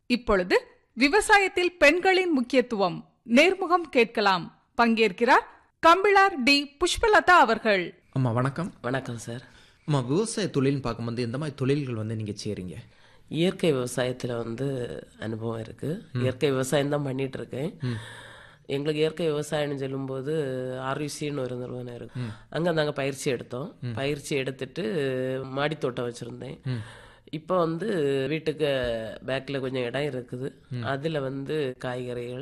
இப்பொழுது விவசாயத்தில் பெண்களின் முக்கியத்துவம் நேர்முகம் கேட்கலாம் பங்கேற்கிறார் கம்பிளார் டி புஷ்பலதா அவர்கள் அம்மா வணக்கம் வணக்கம் சார் அம்மா விவசாய தொழில்னு பார்க்கும்போது எந்த மாதிரி தொழில்கள் வந்து நீங்கள் செய்கிறீங்க இயற்கை விவசாயத்தில் வந்து அனுபவம் இருக்குது இயற்கை விவசாயம் தான் பண்ணிட்டு இருக்கேன் எங்களுக்கு இயற்கை விவசாயம்னு சொல்லும்போது ஆர்யூசின்னு ஒரு நிறுவனம் இருக்கு அங்கே நாங்கள் பயிற்சி எடுத்தோம் பயிற்சி எடுத்துட்டு மாடித்தோட்டம் வச்சுருந்தேன் இப்போ வந்து வீட்டுக்கு பேக்கில் கொஞ்சம் இடம் இருக்குது அதில் வந்து காய்கறிகள்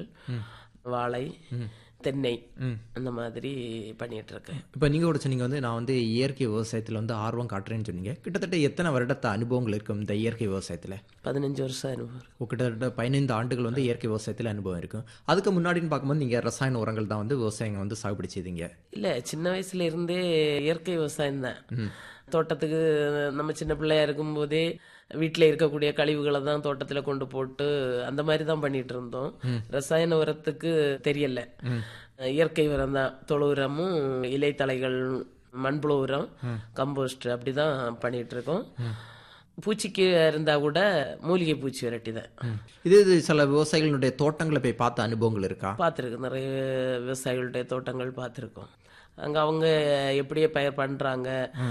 வாழை தென்னை அந்த மாதிரி பண்ணிட்டு இருக்கேன் இப்போ நீங்கள் கூட சொன்னீங்க வந்து நான் வந்து இயற்கை விவசாயத்தில் வந்து ஆர்வம் காட்டுறேன்னு சொன்னீங்க கிட்டத்தட்ட எத்தனை வருடத்த அனுபவங்கள் இருக்கும் இந்த இயற்கை விவசாயத்தில் பதினஞ்சு வருஷம் அனுபவம் இருக்கு. கிட்டத்தட்ட பதினைந்து ஆண்டுகள் வந்து இயற்கை விவசாயத்தில் அனுபவம் இருக்கும் அதுக்கு முன்னாடின்னு பார்க்கும்போது நீங்கள் ரசாயன உரங்கள் தான் வந்து விவசாயம் வந்து சாகுபடி செய்தீங்க இல்ல சின்ன வயசுல இருந்தே இயற்கை விவசாயம் தான் தோட்டத்துக்கு நம்ம சின்ன பிள்ளையா இருக்கும்போதே வீட்டில் இருக்கக்கூடிய கழிவுகளை தான் தோட்டத்துல கொண்டு போட்டு அந்த மாதிரி தான் பண்ணிட்டு இருந்தோம் ரசாயன உரத்துக்கு தெரியல இயற்கை உரம் தான் தொழு உரமும் இலைத்தலைகள் மண்புழு உரம் கம்போஸ்ட் அப்படிதான் பண்ணிட்டு இருக்கோம் பூச்சிக்கு இருந்தா கூட மூலிகை பூச்சி விரட்டி தான் இது இது சில விவசாயிகளுடைய தோட்டங்களை போய் பார்த்த அனுபவங்கள் இருக்கா பார்த்துருக்கு நிறைய விவசாயிகளுடைய தோட்டங்கள் பார்த்துருக்கோம் அங்கே அவங்க எப்படியே பயிர் பண்ணுறாங்க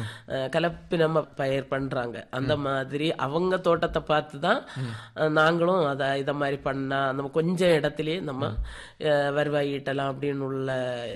கலப்பினமா பயிர் பண்ணுறாங்க அந்த மாதிரி அவங்க தோட்டத்தை பார்த்து தான் அஹ், நாங்களும் அதை இதை மாதிரி பண்ணால் நம்ம கொஞ்சம் இடத்துலயே நம்ம அஹ், வருவாய் ஈட்டலாம் அப்படின்னு உள்ள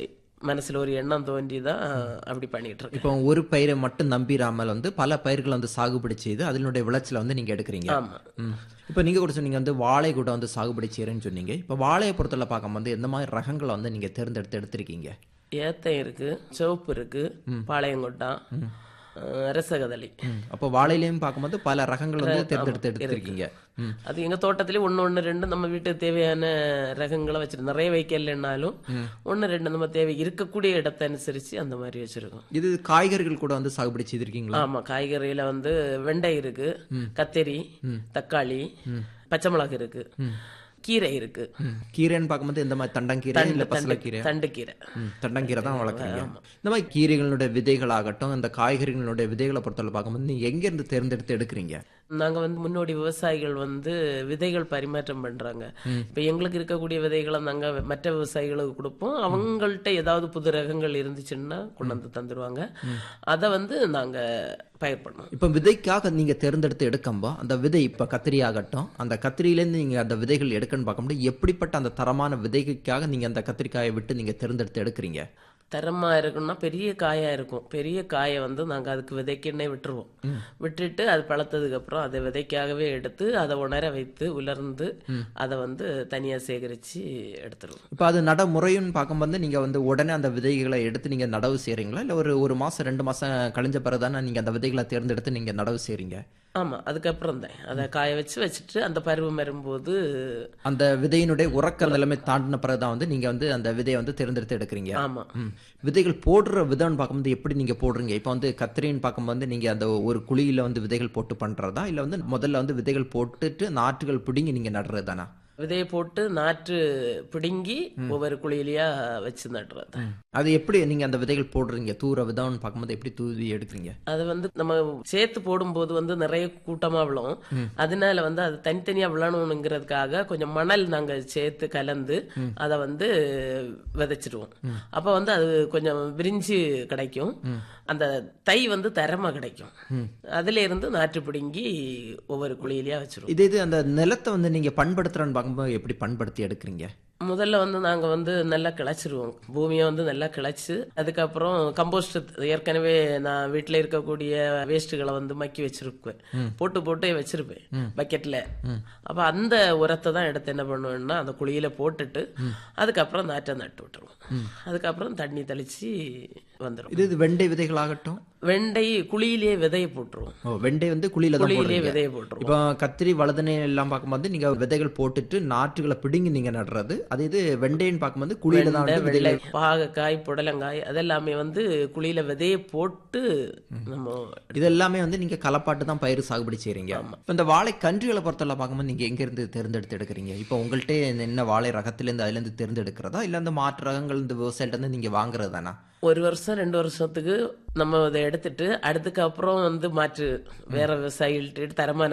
மனசுல ஒரு எண்ணம் தோன்றி தான் அப்படி பண்ணிட்டு இருக்கேன் இப்போ ஒரு பயிரை மட்டும் நம்பிராமல் வந்து பல பயிர்களை வந்து சாகுபடி செய்து அதனுடைய விளைச்சலை வந்து நீங்கள் எடுக்கிறீங்க ஆமா ம். இப்போ நீங்கள் கூட சொன்னீங்க வந்து வாழை கூட வந்து சாகுபடி செய்கிறேன்னு சொன்னீங்க இப்போ வாழையை பொறுத்தவரை பார்க்கும்போது எந்த மாதிரி ரகங்களை வந்து நீங்கள் தேர்ந்தெடுத்து எடுத்திருக்கீங்க ஏத்தம் இருக்கு சிவப்பு இருக்கு பாளையங்கொட்டான் அஹ், ரசகதளி ம். அப்போ வாழையிலையும் பார்க்கும்போது பல ரகங்கள் வந்து தேர்ந்தெடுத்து எடுத்திருக்கீங்க ம். அது எங்க தோட்டத்திலே ஒண்ணு ஒண்ணு ரெண்டு நம்ம வீட்டுக்கு தேவையான ரகங்களை வச்சிருக்கோம் நிறைய வைக்கலனாலும் ஒண்ணு ரெண்டு நம்ம தேவை இருக்கக்கூடிய இடத்தை அனுசரிச்சு அந்த மாதிரி வச்சிருக்கோம் இது காய்கறிகள் கூட வந்து சாகுபடி செய்திருக்கீங்களா ஆமா காய்கறியில வந்து வெண்டை இருக்கு கத்தரி தக்காளி பச்சை மிளகு இருக்கு கீரை இருக்கு ம். கீரைன்னு பார்க்கும்போது எந்த மாதிரி தண்டங்கீரை இல்லை பசலக்கீரை தண்டுக்கீரை ம், தண்டங்கீரை தான் வளர்க்குறீங்க இந்த மாதிரி கீரைகளுடைய விதைகளாகட்டும் இந்த காய்கறிகளுடைய விதைகளை பொறுத்தவரை பார்க்கும்போது நீங்கள் எங்கேருந்து தேர்ந்தெடுத்து எடுக்கிறீங்க நாங்க வந்து முன்னோடி விவசாயிகள் வந்து விதைகள் பரிமாற்றம் பண்றாங்க இப்ப எங்களுக்கு இருக்கக்கூடிய விதைகளை நாங்க மற்ற விவசாயிகளுக்கு கொடுப்போம் அவங்கள்ட்ட ஏதாவது புது ரகங்கள் இருந்துச்சுன்னா கொண்டு வந்து தந்துருவாங்க அதை வந்து நாங்க பயிர் பண்ணோம் இப்போ விதைக்காக நீங்கள் தேர்ந்தெடுத்து எடுக்கும்போ அந்த விதை இப்போ கத்திரி ஆகட்டும் அந்த கத்திரியிலேருந்து நீங்கள் அந்த விதைகள் எடுக்கன்னு பார்க்கும்போது எப்படிப்பட்ட அந்த தரமான விதைக்காக நீங்கள் அந்த கத்திரிக்காயை விட்டு நீங்கள் தேர்ந்தெடுத்து எடுக்கிறீங்க தரமா இருக்குன்னா பெரிய காயா இருக்கும் பெரிய காயை வந்து நாங்க அதுக்கு விதைக்குன்னே விட்டுருவோம் விட்டுட்டு அது பழுத்ததுக்கு அப்புறம் அதை விதைக்காகவே எடுத்து அதை உணர வைத்து உலர்ந்து அதை வந்து தனியா சேகரிச்சு எடுத்துருவோம் இப்போ அது நடைமுறைன்னு பார்க்கும்போது நீங்கள் வந்து உடனே அந்த விதைகளை எடுத்து நீங்கள் நடவு செய்கிறீங்களா இல்லை ஒரு ஒரு மாதம் ரெண்டு மாதம் கழிஞ்ச பிறகு தானே நீங்கள் அந்த விதைகளை தேர்ந்தெடுத்து நீங்கள் நடவு செய்கிறீங்க ஆமா அதுக்கப்புறம் தான் அதை காய வச்சு வச்சுட்டு அந்த பருவம் வரும்போது அந்த விதையினுடைய உறக்க நிலைமை தாண்டின பிறகு தான் வந்து நீங்கள் வந்து அந்த விதையை வந்து தேர்ந்தெடுத்து எடுக்கிறீங்க ஆமா ம். விதைகள் போடுற விதம்னு பார்க்கும்போது எப்படி நீங்கள் போடுறீங்க இப்போ வந்து கத்திரின்னு பார்க்கும்போது நீங்கள் அந்த ஒரு குழியில் வந்து விதைகள் போட்டு பண்ணுறதா இல்லை வந்து முதல்ல வந்து விதைகள் போட்டுட்டு நாற்றுகள் பிடிங்கி நீங்கள் நடுறதானா விதையை போட்டு நாற்று பிடுங்கி ஒவ்வொரு குழியிலயா வச்சு நடுறது அது எப்படி நீங்கள் அந்த விதைகள் போடுறீங்க தூர விதம்னு பார்க்கும்போது எப்படி தூவி எடுக்கிறீங்க அது வந்து நம்ம சேர்த்து போடும்போது வந்து நிறைய கூட்டமா விழும் அதனால வந்து அது தனித்தனியா விழணுங்கிறதுக்காக கொஞ்சம் மணல் நாங்க சேர்த்து கலந்து அதை வந்து விதைச்சிருவோம் அப்ப வந்து அது கொஞ்சம் விரிஞ்சு கிடைக்கும் அந்த தை வந்து தரமா கிடைக்கும் அதுல இருந்து நாற்று பிடுங்கி ஒவ்வொரு குழியிலயா வச்சிருவோம் இதே இது அந்த நிலத்தை வந்து நீங்கள் பண்படுத்துறன்னு பார்க்கும்போது எப்படி பண்படுத்தி எடுக்கிறீங்க முதல்ல வந்து நாங்க வந்து நல்லா கிளச்சிருவோம் பூமியை வந்து நல்லா கிளச்சு அதுக்கப்புறம் கம்போஸ்ட் ஏற்கனவே நான் வீட்டுல இருக்கக்கூடிய வேஸ்ட்டுகளை வந்து மக்கி வச்சிருப்பேன் போட்டு போட்டு வச்சிருப்பேன் பக்கெட்ல அப்ப அந்த உரத்தை தான் எடுத்து என்ன பண்ணுவேன்னா அந்த குழியில போட்டுட்டு அதுக்கப்புறம் நாற்றை நட்டு விட்டுருவோம் அதுக்கப்புறம் தண்ணி தெளிச்சு வந்துடும் இது இது வெண்டை விதைகளாகட்டும் வெண்டை குழியிலேயே விதையை போட்டுருவோம் ஓ வெண்டை வந்து குழியில தான் குழியிலேயே போடுறீங்க விதையை போட்டுருவோம் இப்போ கத்திரி வலதனை எல்லாம் பார்க்கும்போது நீங்க விதைகள் போட்டுட்டு நாற்றுகளை பிடுங்கி நீங்க நடுறது அது இது வெண்டைன்னு பார்க்கும்போது குழியில தான் வந்து வெள்ளை விதைகள் பாகக்காய் புடலங்காய் அதெல்லாமே வந்து குழியில விதையை போட்டு நம்ம இது எல்லாமே வந்து நீங்க களப்பாட்டு தான் பயிர் சாகுபடி செய்றீங்க இப்போ இந்த வாழை கன்றுகளை பொறுத்தவரை பார்க்கும்போது நீங்க எங்க இருந்து தேர்ந்தெடுத்து எடுக்கிறீங்க இப்போ உங்கள்கிட்ட என்ன வாழை ரகத்திலேருந்து அதுல இருந்து தேர்ந்தெடுக்கிறதா இல்ல அந்த மாற்று ரகங்கள் இந்த விவசாயிட்ட இருந்து நீங்க வாங்குறது தானா ஒரு வருஷம் ரெண்டு வருஷத்துக்கு நம்ம அதை எடுத்துட்டு அடுத்துக்கு அப்புறம் வந்து மாற்று வேற விவசாயிகள்ட்ட தரமான